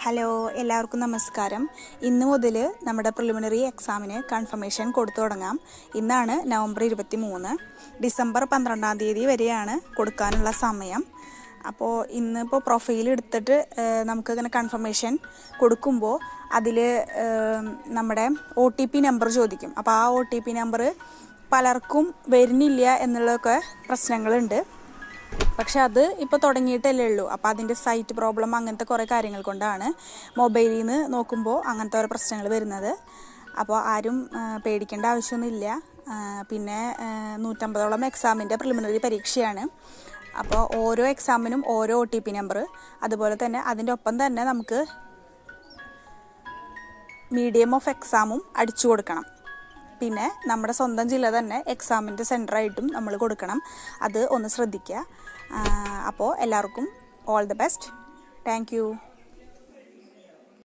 hello എല്ലാവർക്കും നമസ്കാരം ഇന്ന് മുതൽ നമ്മുടെ പ്രിലിമിനറി എക്സാമിന് കൺഫർമേഷൻ കൊടുത്തു തുടങ്ങാം ഇന്നാണ് നവംബർ ഇരുപത്തി മൂന്ന് ഡിസംബർ പന്ത്രണ്ടാം തീയതി വരെയാണ് കൊടുക്കാനുള്ള സമയം അപ്പോൾ ഇന്നിപ്പോൾ പ്രൊഫൈൽ എടുത്തിട്ട് ഏഹ്, നമുക്കിങ്ങനെ കൺഫർമേഷൻ കൊടുക്കുമ്പോൾ അതിൽ നമ്മുടെ ഒ ടി പി നമ്പർ ചോദിക്കും അപ്പോൾ ആ ഒ ടി പി നമ്പർ പലർക്കും വരുന്നില്ല എന്നുള്ളതൊക്കെ പ്രശ്നങ്ങളുണ്ട് പക്ഷെ അത് ഇപ്പോൾ തുടങ്ങിയിട്ടല്ലേ ഉള്ളൂ അപ്പോൾ അതിൻ്റെ സൈറ്റ് പ്രോബ്ലം അങ്ങനത്തെ കുറേ കാര്യങ്ങൾ കൊണ്ടാണ് മൊബൈലിൽ നിന്ന് നോക്കുമ്പോൾ അങ്ങനത്തെ ഓരോ പ്രശ്നങ്ങൾ വരുന്നത് അപ്പോൾ ആരും ആ, പേടിക്കേണ്ട ആവശ്യമൊന്നുമില്ല ആ, പിന്നെ ആ, നൂറ്റമ്പതോളം എക്സാമിൻ്റെ പ്രിലിമിനറി പരീക്ഷയാണ് അപ്പോൾ ഓരോ എക്സാമിനും ഓരോ ഒ ടി പി നമ്പർ അതുപോലെ തന്നെ അതിൻ്റെ ഒപ്പം തന്നെ നമുക്ക് മീഡിയം ഓഫ് എക്സാമും അടിച്ചു കൊടുക്കണം പിന്നെ നമ്മുടെ സ്വന്തം ജില്ല തന്നെ എക്സാമിൻ്റെ സെൻറ്ററായിട്ടും നമ്മൾ കൊടുക്കണം അത് ഒന്ന് ശ്രദ്ധിക്കുക അപ്പോൾ എല്ലാവർക്കും all the best thank U